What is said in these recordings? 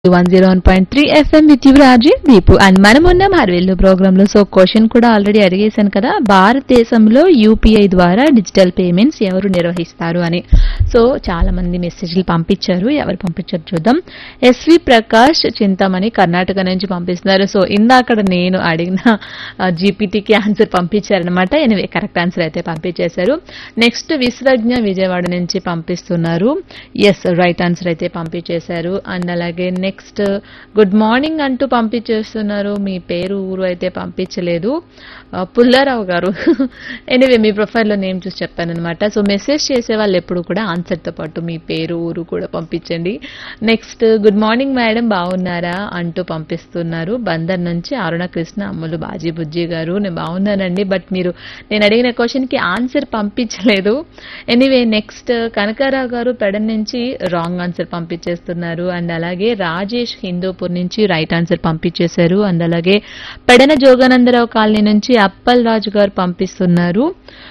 one zero one point three FM with your RJ Deepu and మనం ఉన్నాం Harivillu program లో so question కూడా ఆల్రెడీ అడిగేశాను కదా భారతదేశంలో యూపీఐ ద్వారా డిజిటల్ పేమెంట్స్ ఎవరు నిర్వహిస్తారు అని సో చాలా మంది మెసేజ్లు పంపించారు ఎవరు పంపించారు చూద్దాం ఎస్వి ప్రకాష్ చింతామణి కర్ణాటక నుంచి పంపిస్తున్నారు సో ఇందాక నేను అడిగిన జీపీటీకి ఆన్సర్ పంపించారనమాట ఎనివే కరెక్ట్ ఆన్సర్ అయితే పంపించేశారు నెక్స్ట్ విశ్వజ్ఞ విజయవాడ నుంచి పంపిస్తున్నారు ఎస్ రైట్ ఆన్సర్ అయితే పంపించేశారు అండ్ అలాగే నెక్స్ట్ గుడ్ మార్నింగ్ అంటూ పంపించేస్తున్నారు మీ పేరు ఊరు అయితే పంపించలేదు ఆ, పుల్లారావు గారు ఎనివే మీ ప్రొఫైల్లో నేమ్ చూసి చెప్పాను అనమాట సో మెసేజ్ చేసే వాళ్ళు ఎప్పుడు కూడా ఆన్సర్తో పాటు మీ పేరు ఊరు కూడా పంపించండి నెక్స్ట్ గుడ్ మార్నింగ్ మేడం బాగున్నారా అంటూ పంపిస్తున్నారు బందర్ నుంచి అరుణ కృష్ణ అమ్ములు బాజీ బుజ్జి గారు నేను బాగున్నానండి బట్ మీరు నేను అడిగిన క్వశ్చన్కి ఆన్సర్ పంపించలేదు ఎనీవే నెక్స్ట్ కనకారావు గారు పెడన్ నుంచి రాంగ్ ఆన్సర్ పంపించేస్తున్నారు అండ్ అలాగే రాజేష్ హిందూపూర్ నుంచి రైట్ ఆన్సర్ పంపించేశారు అండ్ అలాగే పెడన జోగానందరావు కాలనీ నుంచి అప్పల్ రాజు గారు పంపిస్తున్నారు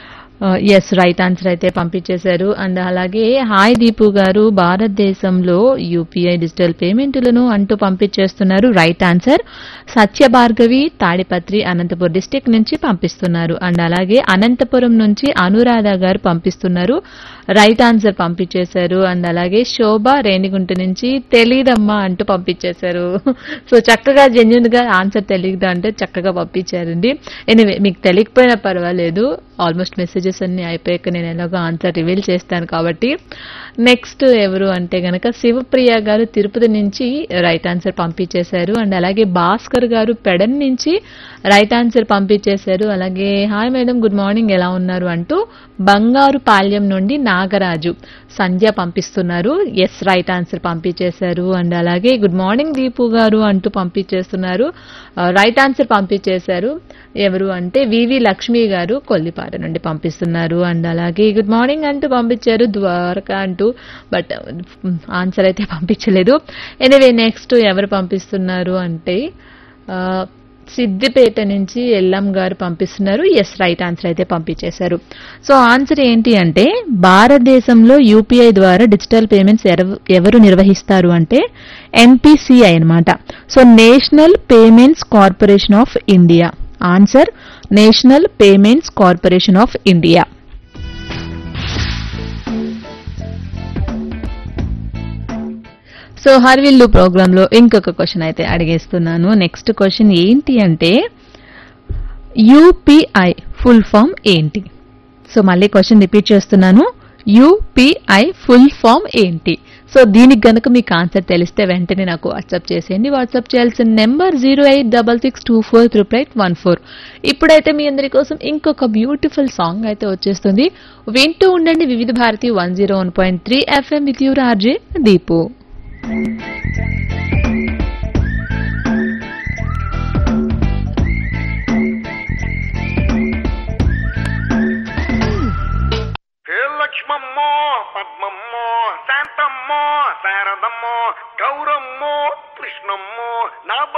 ఎస్ రైట్ ఆన్సర్ అయితే పంపించేశారు అండ్ అలాగే హాయ్ దీపు గారు భారతదేశంలో యూపీఐ డిజిటల్ పేమెంట్లను అంటూ పంపించేస్తున్నారు right answer Satya Bhargavi Tadipatri Anantapur district నుంచి పంపిస్తున్నారు అండ్ అలాగే అనంతపురం నుంచి అనురాధ గారు పంపిస్తున్నారు రైట్ ఆన్సర్ పంపించేశారు అండ్ అలాగే శోభ రేణిగుంట నుంచి తెలీదమ్మా అంటూ పంపించేశారు సో చక్కగా జెన్యున్ గా ఆన్సర్ తెలియదు అంటే చక్కగా పంపించారండి ఎనివే మీకు తెలియకపోయినా పర్వాలేదు ఆల్మోస్ట్ మెసేజెస్ అన్ని అయిపోయాక నేను ఎలాగో ఆన్సర్ రివీల్ చేస్తాను కాబట్టి నెక్స్ట్ ఎవరు అంటే గనక శివప్రియ గారు తిరుపతి నుంచి రైట్ ఆన్సర్ పంపించేశారు అండ్ అలాగే భాస్కర్ గారు పెడన్ నుంచి రైట్ ఆన్సర్ పంపించేశారు అలాగే హాయ్ మేడం గుడ్ మార్నింగ్ ఎలా ఉన్నారు అంటూ బంగారు పాల్యం నుండి నాగరాజు సంధ్య పంపిస్తున్నారు ఎస్ రైట్ ఆన్సర్ పంపించేశారు అండ్ అలాగే గుడ్ మార్నింగ్ దీపు గారు అంటూ పంపించేస్తున్నారు రైట్ ఆన్సర్ పంపించేశారు ఎవరు అంటే వివి లక్ష్మి గారు కొల్లిపార నుండి పంపిస్తున్నారు అండ్ అలాగే గుడ్ మార్నింగ్ అంటూ పంపించారు ద్వారకా అంటూ బట్ ఆన్సర్ అయితే పంపించలేదు ఎనివే నెక్స్ట్ ఎవరు పంపిస్తున్నారు అంటే ఆ, సిద్దిపేట నుంచి ఎల్లం గారు పంపిస్తున్నారు ఎస్ రైట్ ఆన్సర్ అయితే పంపించేశారు సో ఆన్సర్ ఏంటి అంటే భారతదేశంలో యూపీఐ ద్వారా డిజిటల్ పేమెంట్స్ ఎరవ- ఎవరు నిర్వహిస్తారు అంటే ఎన్పిసిఐ అన్నమాట so National Payments Corporation of India answer National Payments Corporation of India so Harivillu program లో ఇంకొక క్వశ్చన్ అయితే అడిగేస్తున్నాను నెక్స్ట్ క్వశ్చన్ ఏంటి అంటే యూపీఐ ఫుల్ ఫామ్ ఏంటి సో మళ్ళీ క్వశ్చన్ రిపీట్ చేస్తున్నాను యూపీఐ ఫుల్ ఫామ్ ఏంటి సో దీనికి గనుక మీకు ఆన్సర్ తెలిస్తే వెంటనే నాకు వాట్సాప్ చేసేయండి వాట్సాప్ చేయాల్సిన number zero eight double six two four triple eight one four ఇప్పుడైతే మీ అందరి కోసం ఇంకొక బ్యూటిఫుల్ సాంగ్ అయితే వచ్చేస్తుంది వింటూ ఉండండి Vividh Bharati one zero one point three FM with your RJ Deepu hey లక్ష్మమ్మో పద్మమ్మో శాంతమ్మో శారదమ్మో గౌరమ్మో కృష్ణ